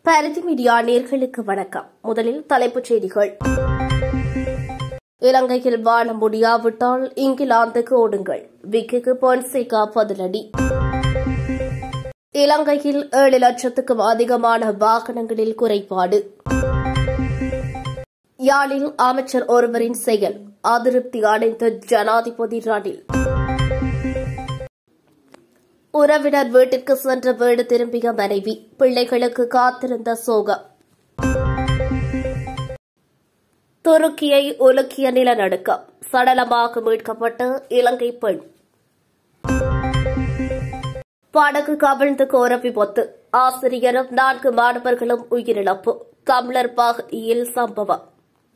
பரிதி media நேர்களுக்கு வணக்கம் முதலில் தலைப்புச் செய்திகள் இலங்கையில் வாழ முடியாவிட்டால் இங்கிலாந்துக்கு ஓடுங்கள் விக்கிக்கு பொன்சேகா பதிலடி இலங்கையில் ஏழு லட்சத்துக்கும் அதிகமான வாகனங்களில் குறைபாடு யாழில் அமைச்சர் ஒருவரின் செயல் அதிருப்தி அடைந்த ஜனாதிபதி ரணில் உறவினர் வீட்டிற்கு சென்ற வீடு திரும்பிய மனைவி பிள்ளைகளுக்கு காத்திருந்த சோகம் துருக்கியை உலுக்கிய நிலநடுக்கம் சடலமாக மீட்கப்பட்ட இலங்கை பெண் படகு கவிழ்ந்து கோர விபத்து ஆசிரியரும் நான்கு மாணவர்களும் உயிரிழப்பு தமிழர் பகுதியில் சம்பவம்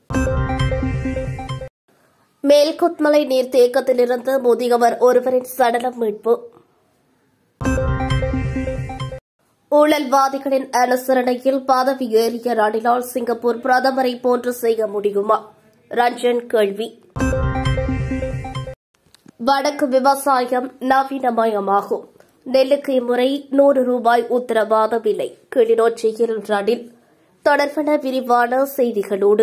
மேல்குத்மலை நீர்த்தேக்கத்திலிருந்து முதியவர் ஒருவரின் சடலம் மீட்பு ஊழல்வாதிகளின் அனுசரணையில் பதவி ஏறிய ரணிலால் சிங்கப்பூர் பிரதமரை போன்று செய்ய முடியுமா ரஞ்சன் கேள்வி வடக்கு விவசாயம் நவீனமயமாகும் நெல்லுக்கு இம்முறை நூறு ரூபாய் உத்தரவாத விலை கிளிநொச்சியில் ரணில் தொடர்பான விரிவான செய்திகளோடு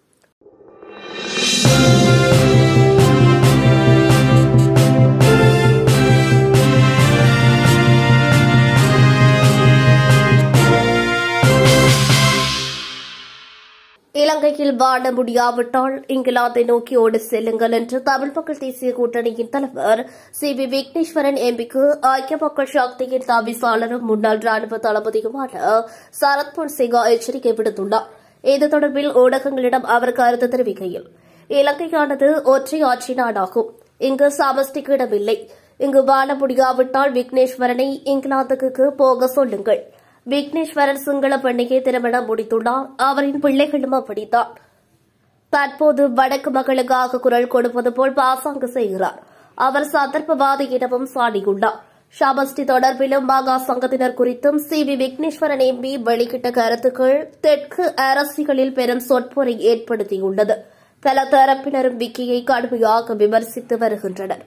இலங்கையில் வாழ முடியாவிட்டால் இங்கிலாந்தை நோக்கி ஓடி செல்லுங்கள் என்று தமிழ் மக்கள் தேசிய கூட்டணியின் தலைவர் சி வி விக்னேஸ்வரன் எம்பிக்கு ஐக்கிய மக்கள் சக்தியின் தவிசாளரும் முன்னாள் ராணுவ தளபதியுமான சரத் பொன்சேகா எச்சரிக்கை விடுத்துள்ளார் இது தொடர்பில் ஊடகங்களிடம் அவர் கருத்து தெரிவிக்கையில் இலங்கையானது ஒற்றை ஆட்சி நாடாகும் இங்கு சமஷ்டிக்கு இடமில்லை இங்கு வாழ முடியாவிட்டால் விக்னேஸ்வரனை இங்கிலாந்துக்கு போக சொல்லுங்கள் விக்னேஸ்வரன் சிங்கள பெண்ணையே திருமணம் முடித்துள்ளார் அவரின் பிள்ளைகளும் அப்படித்தான் தற்போது வடக்கு மக்களுக்காக குரல் கொடுப்பது போல் பாசாங்கு செய்கிறார் அவர் சந்தர்ப்பவாதி எனவும் சாடியுள்ளார் சமஷ்டி தொடர்பிலும் மகா சங்கத்தினர் குறித்தும் சி வி விக்னேஸ்வரன் எம்பி வெளியிட்ட கருத்துக்கள் தெற்கு அரசியலில் பெரும் சொற்பொறை ஏற்படுத்தியுள்ளது பல தரப்பினரும் விக்கியை கடுமையாக விமர்சித்து வருகின்றனா்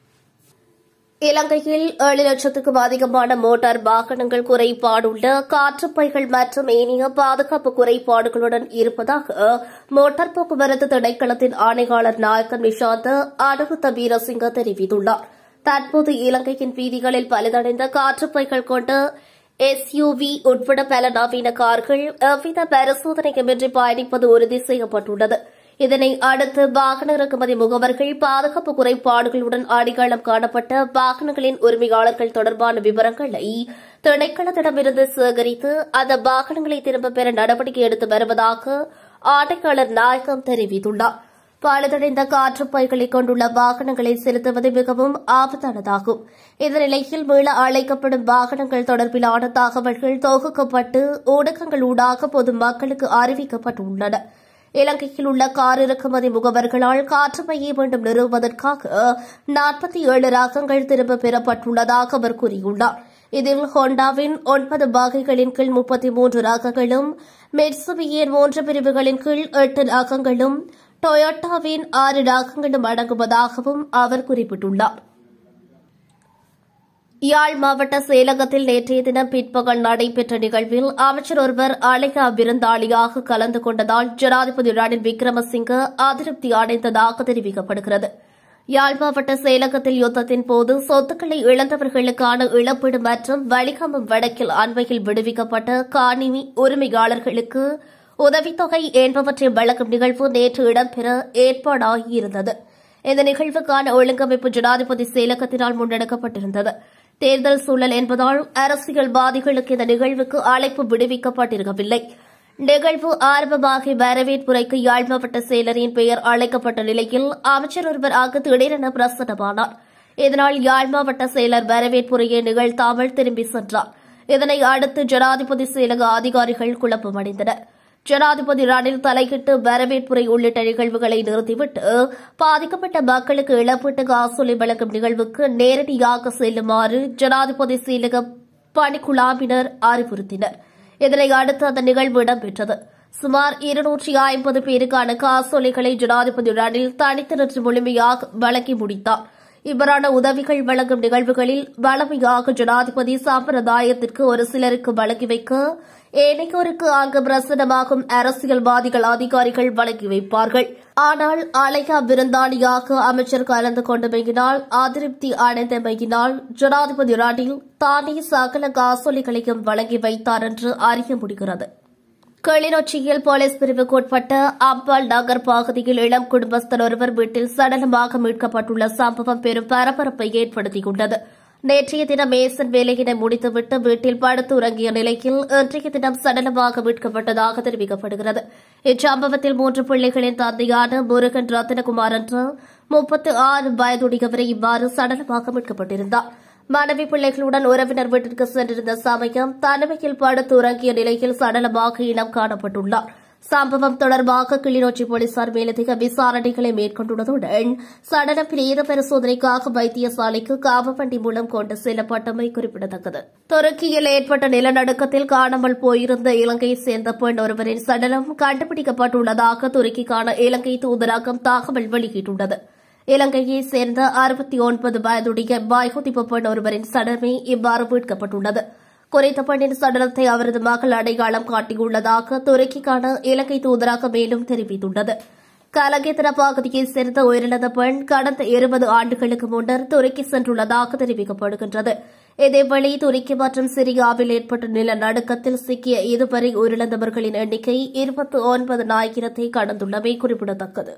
இலங்கையில் ஏழு லட்சத்துக்கும் அதிகமான மோட்டார் வாகனங்கள் குறைபாடுள்ள காற்றுப்பைகள் மற்றும் ஏனைய பாதுகாப்பு குறைபாடுகளுடன் இருப்பதாக மோட்டார் போக்குவரத்து திணைக்களத்தின் ஆணையாளர் நாயக்கன் நிஷாந்த் அனுகுத்த வீரசிங்க தெரிவித்துள்ளார் தற்போது இலங்கையின் வீதிகளில் பழுதடைந்த காற்றுப்பைகள் கொண்ட எஸ்யூவி உட்பட பல நவீன கார்கள் எவ்வித பரிசோதனையுமின்றி பயணிப்பது உறுதி செய்யப்பட்டுள்ளது இதனை அடுத்து வாகன இறக்குமதி முகவர்கள் பாதுகாப்பு குறைபாடுகளுடன் அடையாளம் காணப்பட்ட வாகனங்களின் உரிமையாளர்கள் தொடர்பான விவரங்களை திணைக்களத்திடமிருந்து சேகரித்து அந்த வாகனங்களை திரும்பப் பெற நடவடிக்கை எடுத்து வருவதாக ஆணையாளர் நாயகம் தெரிவித்துள்ளார் பழுதடைந்த காற்றுப்பைகளை கொண்டுள்ள வாகனங்களை செலுத்துவது மிகவும் ஆபத்தானதாகும் இந்த நிலையில் மீள அழைக்கப்படும் வாகனங்கள் தொடர்பிலான தகவல்கள் தொகுக்கப்பட்டு ஊடகங்கள் ஊடாக பொதுமக்களுக்கு அறிவிக்கப்பட்டுள்ளன இலங்கையில் உள்ள கார் இறக்குமதி முகவர்களால் காற்றுமையை மீண்டும் நிறுவுவதற்காக நாற்பத்தி ஏழு ரகங்கள் திரும்பப் பெறப்பட்டுள்ளதாக அவர் கூறியுள்ளார் இதில் ஹோண்டாவின் ஒன்பது வகைகளின் கீழ் முப்பத்தி மூன்று ரகங்களும் மெட்சுபியின் மூன்று பிரிவுகளின் கீழ் எட்டு ரகங்களும் டொயோட்டாவின் ஆறு ரகங்களும் அடங்குவதாகவும் அவர் குறிப்பிட்டுள்ளார் யாழ் மாவட்ட சேலகத்தில் நேற்றைய தினம் பிற்பகல் நடைபெற்ற நிகழ்வில் அமைச்சர் ஒருவர் அழைக்க விருந்தாளியாக கலந்து கொண்டதால் ஜனாதிபதி ரணில் விக்ரமசிங்க அதிருப்தி அடைந்ததாக தெரிவிக்கப்படுகிறது யாழ் மாவட்ட சேலகத்தில் யுத்தத்தின் போது சொத்துக்களை இழந்தவர்களுக்கான இழப்பீடு மற்றும் வலிகமம் வடக்கில் அண்மையில் விடுவிக்கப்பட்ட காணிமி உரிமையாளர்களுக்கு உதவித்தொகை என்பவற்றை வழங்கும் நிகழ்வு நேற்று இடம்பெற ஏற்பாடாகியிருந்தது இந்த நிகழ்வுக்கான ஒழுங்கமைப்பு ஜனாதிபதி சேலகத்தினால் முன்னெடுக்கப்பட்டிருந்தது தேர்தல் சூழல் என்பதால் அரசியல்வாதிகளுக்கு இந்த நிகழ்வுக்கு அழைப்பு விடுவிக்கப்பட்டிருக்கவில்லை நிகழ்வு ஆரம்பமாகி வரவேற்புரைக்கு யாழ் மாவட்ட செயலரின் பெயர் அழைக்கப்பட்ட நிலையில் அமைச்சர் ஒருவர் அங்கு திடீரென பிரசன்னமானார் இதனால் யாழ் மாவட்ட செயலர் வரவேற்புரையை நிகழ்த்தாமல் திரும்பி சென்றார் இதனை அடுத்து ஜனாதிபதி செயலக அதிகாரிகள் குழப்பமடைந்தனர் ஜனாதிபதி ரணில் தலையிட்டு வரவேற்புரை உள்ளிட்ட நிகழ்வுகளை நிறுத்திவிட்டு பாதிக்கப்பட்ட மக்களுக்கு இழப்பீட்டு காசோலை வழங்கும் நிகழ்வுக்கு நேரடியாக செல்லுமாறு ஜனாதிபதி செயலக பணிக்குழாவினர் அறிவுறுத்தினர் இதனை அடுத்து அந்த நிகழ்வு இடம்பெற்றது சுமார் இருநூற்றி ஐம்பது பேருக்கான காசோலைகளை ஜனாதிபதி ரணில் தனித்து நின்று முழுமையாக வழங்கி முடித்தார் இவ்வாறான உதவிகள் வழங்கும் நிகழ்வுகளில் வளமையாக ஜனாதிபதி சம்பிரதாயத்திற்கு ஒரு சிலருக்கு வழங்கி வைக்க ஏனையோருக்கு அங்கு பிரசனமாகும் அரசியல்வாதிகள் அதிகாரிகள் வழங்கி வைப்பார்கள் ஆனால் அலையா விருந்தாளியாக அமைச்சர் கலந்து கொண்டமையினால் அதிருப்தி அடைந்தமையினால் ஜனாதிபதி ரணில் தானே சகல காசோலிகளையும் வழங்கி வைத்தார் என்று அறிய முடிகிறது கிளிநொச்சியில் போலீஸ் பிரிவுக்கு உட்பட்ட அம்பாள் நகர் பகுதியில் இளம் குடும்பஸ்தர் ஒருவர் வீட்டில் சடலமாக மீட்கப்பட்டுள்ள சம்பவம் பெரும் பரபரப்பை ஏற்படுத்தியுள்ளது நேற்றைய தினம் மேசன் வேலையினை முடித்துவிட்டு வீட்டில் படுத்து உறங்கிய நிலையில் இன்றைய தினம் சடலமாக மீட்கப்பட்டதாக தெரிவிக்கப்படுகிறது இச்சம்பவத்தில் மூன்று பிள்ளைகளின் தந்தையான முருகன் ரத்தினகுமார் என்ற முப்பத்து ஆறு வயதுடையவரை இவ்வாறு சடலமாக மீட்கப்பட்டிருந்தார் மனைவி பிள்ளைகளுடன் உறவினர் வீட்டிற்கு சென்றிருந்த சமயம் தனிமையில் படுத்து உறங்கிய நிலையில் சடலமாக இனம் காணப்பட்டுள்ளார் சம்பவம் தொடர்பாக கிளிநொச்சி போலீசார் மேலதிக விசாரணைகளை மேற்கொண்டுள்ளதுடன் சடலம் பிரேத பரிசோதனைக்காக வைத்தியசாலைக்கு காவவண்டி மூலம் கொண்டு செல்லப்பட்டமை குறிப்பிடத்தக்கது துருக்கியில் ஏற்பட்ட நிலநடுக்கத்தில் காணாமல் போயிருந்த இலங்கையைச் சேர்ந்த பெண் ஒருவரின் சடலம் கண்டுபிடிக்கப்பட்டுள்ளதாக துருக்கிக்கான இலங்கை தூதரகம் தகவல் வெளியிட்டுள்ளது இலங்கையைச் சேர்ந்த அறுபத்தி ஒன்பது வயதுடைய பாய்குதிப்பு பெண் ஒருவரின் சடலமே இவ்வாறு மீட்கப்பட்டுள்ளது குறித்த பெண்ணின் சடலத்தை அவரது மகள் அடையாளம் காட்டியுள்ளதாக துருக்கிக்கான இலங்கை தூதரக மேலும் தெரிவித்துள்ளது கலகேத்திர பகுதியைச் சேர்ந்த உயிரிழந்த பெண் கடந்த இருபது ஆண்டுகளுக்கு முன்னர் துருக்கி சென்றுள்ளதாக தெரிவிக்கப்படுகின்றது இதேவேளை துருக்கி மற்றும் சிரியாவில் ஏற்பட்ட நிலநடுக்கத்தில் சிக்கிய இதுவரை உயிரிழந்தவர்களின் எண்ணிக்கை இருபத்தி ஒன்பது ஆயிரத்தை கடந்துள்ளமை குறிப்பிடத்தக்கது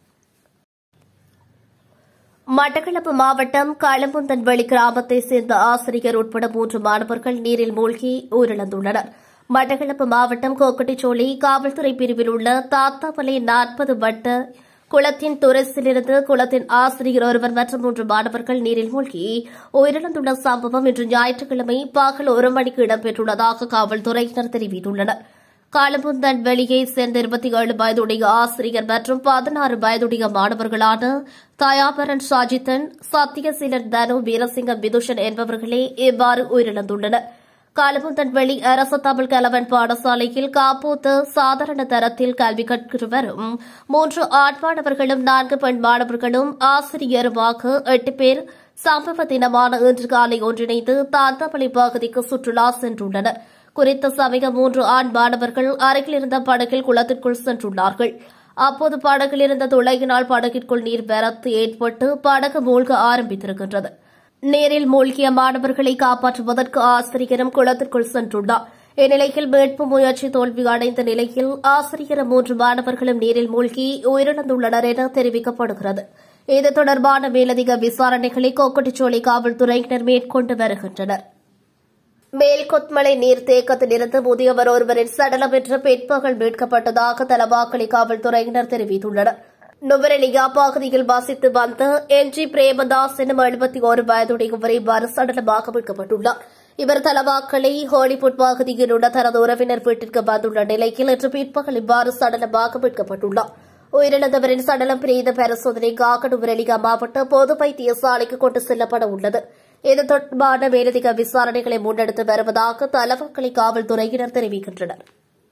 மட்டக்களப்பு மாவட்டம் களம்புந்தன்வெளி கிராமத்தைச் சேர்ந்த ஆசிரியர் உட்பட மூன்று மாணவர்கள் நீரில் மூழ்கி உயிரிழந்துள்ளனர் மட்டக்களப்பு மாவட்டம் கோக்கட்டிச்சோலை காவல்துறை பிரிவில் உள்ள தாத்தாமலை நாற்பது வட்ட குளத்தின் துரசிலிருந்து குளத்தின் ஆசிரியர் ஒருவர் மற்றும் மூன்று மாணவர்கள் நீரில் மூழ்கி உயிரிழந்துள்ள சம்பவம் இன்று ஞாயிற்றுக்கிழமை பகல் ஒரு மணிக்கு இடம்பெற்றுள்ளதாக காவல்துறையினர் தெரிவித்துள்ளனா் காலமுந்தன் வெளியை சேர்ந்த இருபத்தி ஏழு வயதுடைய ஆசிரியர் மற்றும் பதினாறு வயதுடைய மாணவர்களான தயாபரன் ஷாஜித்தன் சத்யசீலன் தனு வீரசிங்கம் விதுஷன் என்பவர்களே இவ்வாறு உயிரிழந்துள்ளனர் காலமுந்தன் வெளி அரசு தமிழ் கலவன் பாடசாலையில் காப்போத்து சாதாரண தரத்தில் கல்வி கற்று வரும் மூன்று ஆண் மாணவர்களும் நான்கு பெண் மாணவர்களும் ஆசிரியருமாக எட்டு பேர் சம்பவ தினமான இன்று காலை ஒன்றிணைந்து தாந்தாமலை பகுதிக்கு சுற்றுலா சென்றுள்ளனா் குறித்த சமயம் மூன்று ஆண் மாணவர்கள் அருகில் இருந்த படகில் குளத்திற்குள் சென்றுள்ளார்கள் அப்போது படகில் இருந்த துளையினால் படகிற்குள் நீர் வரத்து ஏற்பட்டு படகு மூழ்க ஆரம்பித்திருக்கின்றது நீரில் மூழ்கிய மாணவர்களை காப்பாற்றுவதற்கு ஆசிரியரும் குளத்திற்குள் சென்றுள்ளார் இந்நிலையில் மீட்பு முயற்சி தோல்வி அடைந்த நிலையில் ஆசிரியரும் மூன்று மாணவர்களும் நீரில் மூழ்கி உயிரிழந்துள்ளனர் என தெரிவிக்கப்படுகிறது இது தொடர்பான மேலதிக விசாரணைகளை கோக்கட்டிச்சோலை காவல்துறையினர் மேற்கொண்டு வருகின்றனா் மேல்கொத்மலை நீர்த்தேக்கத்திலிருந்து முதியவர் ஒருவரின் சடலம் இன்று பிற்பகல் மீட்கப்பட்டதாக தலவாக்கலை காவல்துறையினர் தெரிவித்துள்ளனர் நுவரெலியா பகுதியில் வசித்து வந்த என் ஜி பிரேமதாஸ் எனும் எழுபத்தி ஒரு வயதுடையவரை இவ்வாறு சடலமாக மீட்கப்பட்டுள்ளார் இவர் தலவாக்கலை ஹாலிவுட் பகுதியில் உள்ள தனது உறவினர் வீட்டிற்கு வந்துள்ள நிலையில் இன்று பிற்பகல் இவ்வாறு சடலமாக மீட்கப்பட்டுள்ளார் உயிரிழந்தவரின் சடலம் பிரேத பரிசோதனைக்காக நுவரெலியா மாவட்ட பொது வைத்தியசாலைக்கு கொண்டு செல்லப்பட உள்ளது இது தொடர்பான மேலதிக விசாரணைகளை முன்னெடுத்து வருவதாக தலவாக்கலை காவல்துறையினர் தெரிவிக்கின்றனர்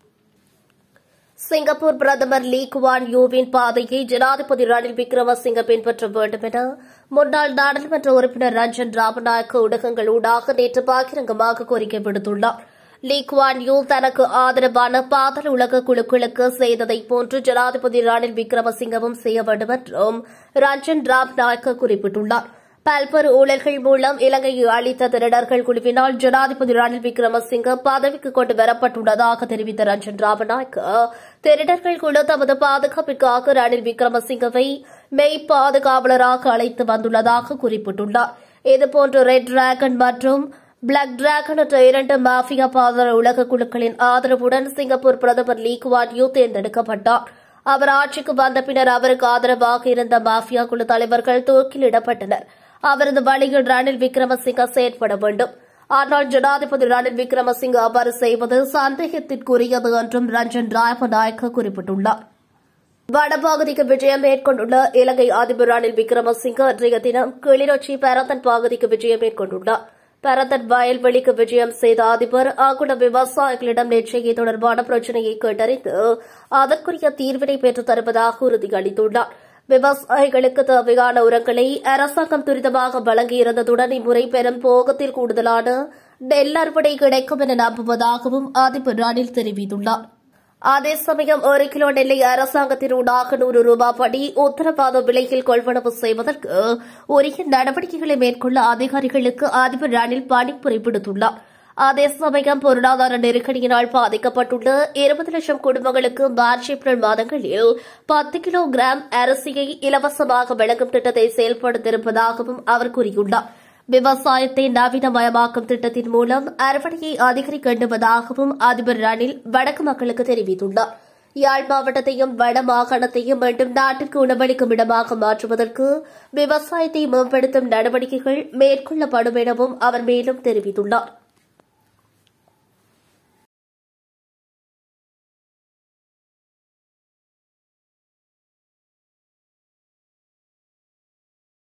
சிங்கப்பூர் பிரதமர் லீ குவான் யூவின் பாதையை ஜனாதிபதி ரணில் விக்ரமசிங்க பின்பற்ற வேண்டும் என முன்னாள் நாடாளுமன்ற உறுப்பினர் ரஞ்சன் ராமநாயக்க ஊடகங்கள் ஊடாக நேற்று பகிரங்கமாக கோரிக்கை விடுத்துள்ளார் லீ குவான் யூ தனக்கு ஆதரவான பாதல் உலக குழுக்களுக்கு செய்ததைப் போன்று ஜனாதிபதி ரணில் விக்ரமசிங்கவும் செய்ய வேண்டும் என்றும் ரஞ்சன் ராம்நாயக்க குறிப்பிட்டுள்ளார் பல்வேறு ஊழல்கள் மூலம் இலங்கையை அளித்த திருடர்கள் குழுவினால் ஜனாதிபதி ரணில் விக்ரமசிங்க பதவிக்கு கொண்டு வரப்பட்டுள்ளதாக தெரிவித்த ரஞ்சன் ராமநாயக்க திருடர்கள் குழு தமது பாதுகாப்பிற்காக ரணில் விக்ரமசிங்கவை மெய் பாதுகாவலராக அழைத்து வந்துள்ளதாக குறிப்பிட்டுள்ளார் இதுபோன்று ரெட் டிராகன் மற்றும் பிளாக் டிராகன் என்ற இரண்டு மாஃபியா பாதர உலக குழுக்களின் ஆதரவுடன் சிங்கப்பூர் பிரதமர் லீ குவான் யூ தேர்ந்தெடுக்கப்பட்டார் அவர் ஆட்சிக்கு வந்த பின்னர் அவருக்கு ஆதரவாக இருந்த மாஃபியா குழு தலைவர்கள் தூக்கிலிடப்பட்டனர் அவரது வழியில் ரணில் விக்ரமசிங்க செயற்பட வேண்டும் ஆனால் ஜனாதிபதி ரணில் விக்ரமசிங்க அவ்வாறு செய்வது சந்தேகத்திற்குரியது என்றும் ரஞ்சன் ராமநாயக்க குறிப்பிட்டுள்ளார் வடபகுதிக்கு விஜயம் மேற்கொண்டுள்ள இலங்கை அதிபர் ரணில் விக்ரமசிங்க இன்றைய தினம் கிளிநொச்சி பரந்தன் பகுதிக்கு விஜயம் மேற்கொண்டுள்ளார் பரந்தன் வயல்வெளிக்கு விஜயம் செய்த அதிபர் அங்குள்ள விவசாயிகளிடம் நேற்றைய தொடர்பான பிரச்சினையை கேட்டறிந்து அதற்குரிய தீர்வினை பெற்றுத் தருவதாக உறுதியளித்துள்ளார் விவசாயிகளுக்கு தேவையான உரங்களை அரசாங்கம் துரிதமாக வழங்கியிருந்ததுடன் இம்முறை பெரும் போகத்தில் கூடுதலான நெல் அறுவடை கிடைக்கும் என நம்புவதாகவும் அதிபர் ரணில் தெரிவித்துள்ளார் அதே சமயம் ஒரு கிலோ நெல்லை அரசாங்கத்தின் ஊடாக நூறு ரூபாய் படி உத்தரவாத விலையில் கொள்வனவு செய்வதற்கு உரிய நடவடிக்கைகளை மேற்கொள்ள அதிகாரிகளுக்கு அதிபர் ரணில் பணிப்புரை விடுத்துள்ளார் அதே சமயம் பொருளாதார நெருக்கடியினால் பாதிக்கப்பட்டுள்ள இருபது லட்சம் குடும்பங்களுக்கு மார்ச் ஏப்ரல் மாதங்களில் பத்து கிலோ கிராம் அரிசியை இலவசமாக வழங்கும் திட்டத்தை செயல்படுத்தியிருப்பதாகவும் அவர் கூறியுள்ளார் விவசாயத்தை நவீனமயமாக்கும் திட்டத்தின் மூலம் அறுவடையை அதிகரிக்க எண்ணுவதாகவும் அதிபர் ரணில் வடக்கு மக்களுக்கு தெரிவித்துள்ளார் யாழ் மாவட்டத்தையும் வட மாகாணத்தையும் மீண்டும் நாட்டிற்கு உணவளிக்கும் இடமாக மாற்றுவதற்கு விவசாயத்தை மேம்படுத்தும் நடவடிக்கைகள் மேற்கொள்ளப்படும் எனவும் அவர் மேலும் தெரிவித்துள்ளார்